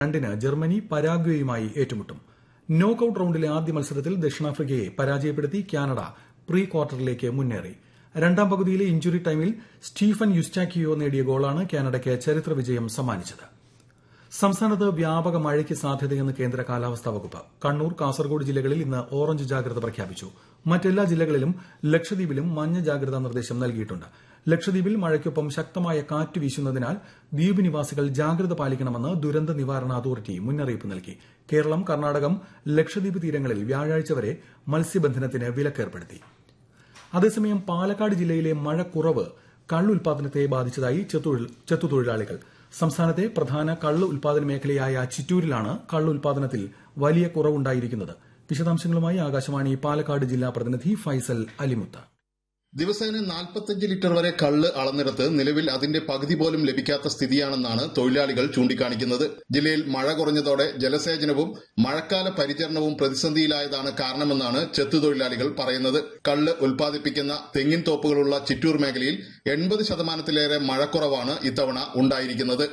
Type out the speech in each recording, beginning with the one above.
രണ്ടിന് ജർമ്മനി പരാഗ്വേയുമായി ഏറ്റുമുട്ടും നോക്കൌട്ട് റൌണ്ടിലെ ആദ്യ മത്സരത്തിൽ ദക്ഷിണാഫ്രിക്കയെ പരാജയപ്പെടുത്തി കാനഡ പ്രീ ക്വാർട്ടറിലേക്ക് മുന്നേറി രണ്ടാം പകുതിയിലെ ഇഞ്ചുറി ടൈമിൽ സ്റ്റീഫൻ യുസ്റ്റാക്കിയോ നേടിയ ഗോളാണ് കാനഡയ്ക്ക് ചരിത്ര വിജയം സമ്മാനിച്ചത് സംസ്ഥാനത്ത് വ്യാപക മഴയ്ക്ക് സാധ്യതയെന്ന് കേന്ദ്ര കാലാവസ്ഥാ വകുപ്പ് കണ്ണൂർ കാസർഗോഡ് ജില്ലകളിൽ ഇന്ന് ഓറഞ്ച് ജാഗ്രത പ്രഖ്യാപിച്ചു മറ്റെല്ലാ ജില്ലകളിലും ലക്ഷദ്വീപിലും മഞ്ഞ ജാഗ്രതാ നിർദ്ദേശം നൽകിയിട്ടുണ്ട് ലക്ഷദ്വീപിൽ മഴയ്ക്കൊപ്പം ശക്തമായ കാറ്റ് വീശുന്നതിനാൽ ദ്വീപ് നിവാസികൾ ജാഗ്രത പാലിക്കണമെന്ന് ദുരന്ത നിവാരണ അതോറിറ്റി മുന്നറിയിപ്പ് നൽകി കേരളം കർണാടകം ലക്ഷദ്വീപ് തീരങ്ങളിൽ വ്യാഴാഴ്ച വരെ മത്സ്യബന്ധനത്തിന് വിലക്കേർപ്പെടുത്തി അതേസമയം പാലക്കാട് ജില്ലയിലെ മഴക്കുറവ് കള്ള് ഉൽപാദനത്തെ ബാധിച്ചതായി ചെത്തുതൊഴിലാളികൾ സംസ്ഥാനത്തെ പ്രധാന കള്ള് ഉൽപാദന മേഖലയായ ചിറ്റൂരിലാണ് കള്ള് ഉൽപാദനത്തിൽ വലിയ കുറവുണ്ടായിരിക്കുന്നത് വിശദാംശങ്ങളുമായി ആകാശവാണി പാലക്കാട് ജില്ലാ പ്രതിനിധി ഫൈസൽ അലിമുത്ത് ദിവസേന നാൽപ്പത്തഞ്ച് ലിറ്റർ വരെ കള്ള് അളന്നെടുത്ത് നിലവിൽ അതിന്റെ പകുതി പോലും ലഭിക്കാത്ത സ്ഥിതിയാണെന്നാണ് തൊഴിലാളികൾ ചൂണ്ടിക്കാണിക്കുന്നത് ജില്ലയിൽ മഴ കുറഞ്ഞതോടെ ജലസേചനവും മഴക്കാല പരിചരണവും പ്രതിസന്ധിയിലായതാണ് കാരണമെന്നാണ് ചെത്തുതൊഴിലാളികൾ പറയുന്നത് കള്ള് ഉൽപ്പാദിപ്പിക്കുന്ന തെങ്ങിൻ തോപ്പുകളുള്ള ചിറ്റൂർ മേഖലയിൽ എൺപത് ശതമാനത്തിലേറെ മഴക്കുറവാണ് ഇത്തവണ ഉണ്ടായിരിക്കുന്നത്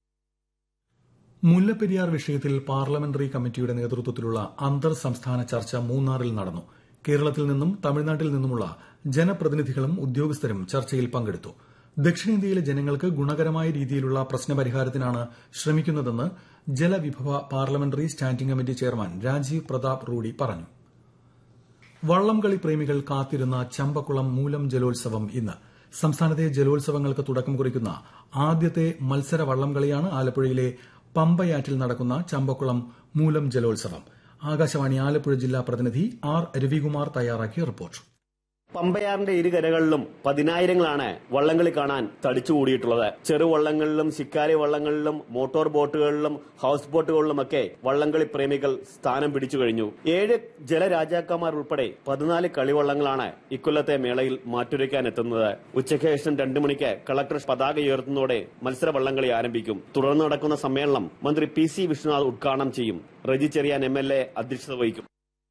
മുല്ലപ്പെരിയാർ വിഷയത്തിൽ പാർലമെന്ററി കമ്മിറ്റിയുടെ നേതൃത്വത്തിലുള്ള അന്തർ സംസ്ഥാന ചർച്ച മൂന്നാറിൽ നടന്നു കേരളത്തിൽ നിന്നും തമിഴ്നാട്ടിൽ നിന്നുമുള്ള ജനപ്രതിനിധികളും ഉദ്യോഗസ്ഥരും ചർച്ചയിൽ പങ്കെടുത്തു ദക്ഷിണേന്ത്യയിലെ ജനങ്ങൾക്ക് ഗുണകരമായ രീതിയിലുള്ള പ്രശ്നപരിഹാരത്തിനാണ് ശ്രമിക്കുന്നതെന്ന് ജലവിഭവ parliamentary standing committee chairman Rajiv Pratap Rudy പറഞ്ഞു വള്ളംകളി പ്രേമികൾ കാത്തിരുന്ന ചമ്പക്കുളം മൂലം ജലോത്സവം ഇന്ന് സംസ്ഥാനത്തെ ജലോത്സവങ്ങൾക്ക് തുടക്കം കുറിക്കുന്ന ആദ്യത്തെ മത്സര വള്ളംകളിയാണ് ആലപ്പുഴയിലെ പമ്പയാറ്റിൽ നടക്കുന്ന ചമ്പക്കുളം മൂലം ജലോത്സവം ആകാശവാണി ആലപ്പുഴ ജില്ലാ പ്രതിനിധി ആർ രവികുമാർ തയ്യാറാക്കിയ റിപ്പോർട്ട് പമ്പയാറിന്റെ ഇരുകരകളിലും പതിനായിരങ്ങളാണ് വള്ളംകളി കാണാൻ തടിച്ചുകൂടിയിട്ടുള്ളത് ചെറുവള്ളങ്ങളിലും ശിക്കാരി വള്ളങ്ങളിലും മോട്ടോർ ബോട്ടുകളിലും ഹൌസ് ബോട്ടുകളിലുമൊക്കെ വള്ളംകളി പ്രേമികൾ സ്ഥാനം പിടിച്ചു കഴിഞ്ഞു ഏഴ് ജലരാജാക്കന്മാർ ഉൾപ്പെടെ പതിനാല് കളിവള്ളങ്ങളാണ് ഇക്കൊല്ലത്തെ മേളയിൽ മാറ്റുരയ്ക്കാൻ എത്തുന്നത് ഉച്ചയ്ക്ക് ശേഷം രണ്ടു മണിക്ക് കളക്ടർ പതാക ഉയർത്തുന്നതോടെ മത്സര വള്ളംകളി ആരംഭിക്കും തുടർന്ന് നടക്കുന്ന സമ്മേളനം മന്ത്രി പി സി വിഷ്ണുനാഥ് ഉദ്ഘാടനം ചെയ്യും Reji Cherian M L A അധ്യക്ഷത വഹിക്കും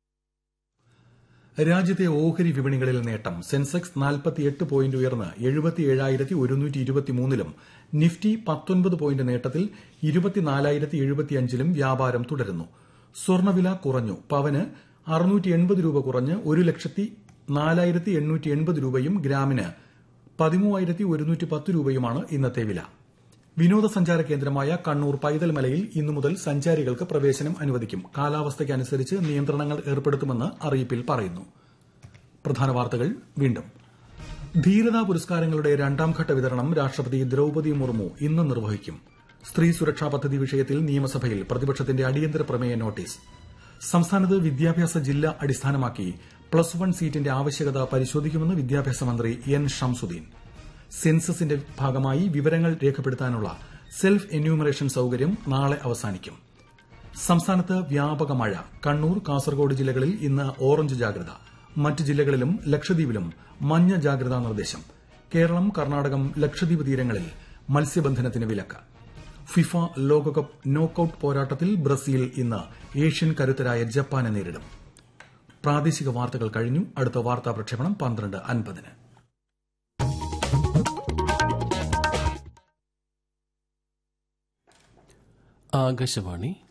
രാജ്യത്തെ ഓഹരി വിപണികളിൽ നേട്ടം സെൻസെക്സ് നാൽപ്പത്തിയെട്ട് പോയിന്റ് ഉയർന്ന് എഴുപത്തിയേഴായിരത്തി ഒരുന്നൂറ്റി ഇരുപത്തിമൂന്നിലും നിഫ്റ്റി പത്തൊൻപത് പോയിന്റ് നേട്ടത്തിൽ ഇരുപത്തിനാലായിരത്തി എഴുപത്തിയഞ്ചിലും വ്യാപാരം തുടരുന്നു സ്വർണ്ണവില കുറഞ്ഞു പവന് അറുന്നൂറ്റി എൺപത് രൂപ കുറഞ്ഞ് ഒരു ലക്ഷത്തി നാലായിരത്തി എണ്ണൂറ്റി എൺപത് രൂപയും ഗ്രാമിന് പതിമൂവായിരത്തി ഒരുന്നൂറ്റി പത്ത് രൂപയുമാണ് ഇന്നത്തെ വില വിനോദസഞ്ചാര കേന്ദ്രമായ കണ്ണൂർ പൈതൽ മലയിൽ ഇന്നു മുതൽ സഞ്ചാരികൾക്ക് പ്രവേശനം അനുവദിക്കും കാലാവസ്ഥയ്ക്കനുസരിച്ച് നിയന്ത്രണങ്ങൾ ഏർപ്പെടുത്തുമെന്ന് അറിയിപ്പിൽ പറയുന്നു പ്രധാന വാർത്തകൾ വീണ്ടും ധീരതാ പുരസ്കാരങ്ങളുടെ രണ്ടാംഘട്ട വിതരണം രാഷ്ട്രപതി ദ്രൌപദി മുർമു ഇന്ന് നിർവഹിക്കും സ്ത്രീ സുരക്ഷാ പദ്ധതി വിഷയത്തിൽ നിയമസഭയിൽ പ്രതിപക്ഷത്തിന്റെ അടിയന്തര പ്രമേയ നോട്ടീസ് സംസ്ഥാനത്ത് വിദ്യാഭ്യാസ ജില്ല അടിസ്ഥാനമാക്കി പ്ലസ് വൺ സീറ്റിന്റെ ആവശ്യകത പരിശോധിക്കുമെന്ന് വിദ്യാഭ്യാസ മന്ത്രി എൻ ഷംസുദ്ദീൻ സെൻസസിന്റെ ഭാഗമായി വിവരങ്ങൾ രേഖപ്പെടുത്താനുള്ള സെൽഫ് എന്യൂമറേഷൻ സൌകര്യം നാളെ അവസാനിക്കും സംസ്ഥാനത്ത് വ്യാപക മഴ കണ്ണൂർ കാസർഗോഡ് ജില്ലകളിൽ ഇന്ന് ഓറഞ്ച് ജാഗ്രത മറ്റ് ജില്ലകളിലും ലക്ഷദ്വീപിലും മഞ്ഞ ജാഗ്രതാ നിർദ്ദേശം കേരളം കർണാടകം ലക്ഷദ്വീപ് തീരങ്ങളിൽ മത്സ്യബന്ധനത്തിന് വിലക്ക് ഫിഫ ലോകകപ്പ് നോക്കൌട്ട് പോരാട്ടത്തിൽ ബ്രസീൽ ഇന്ന് ഏഷ്യൻ കരുത്തരായ ജപ്പാനെ നേരിടും പ്രാദേശിക വാർത്തകൾ കഴിഞ്ഞു അടുത്ത വാർത്താ പ്രക്ഷേപണം പന്ത്രണ്ട് അൻപതിന് ആകാശവാണി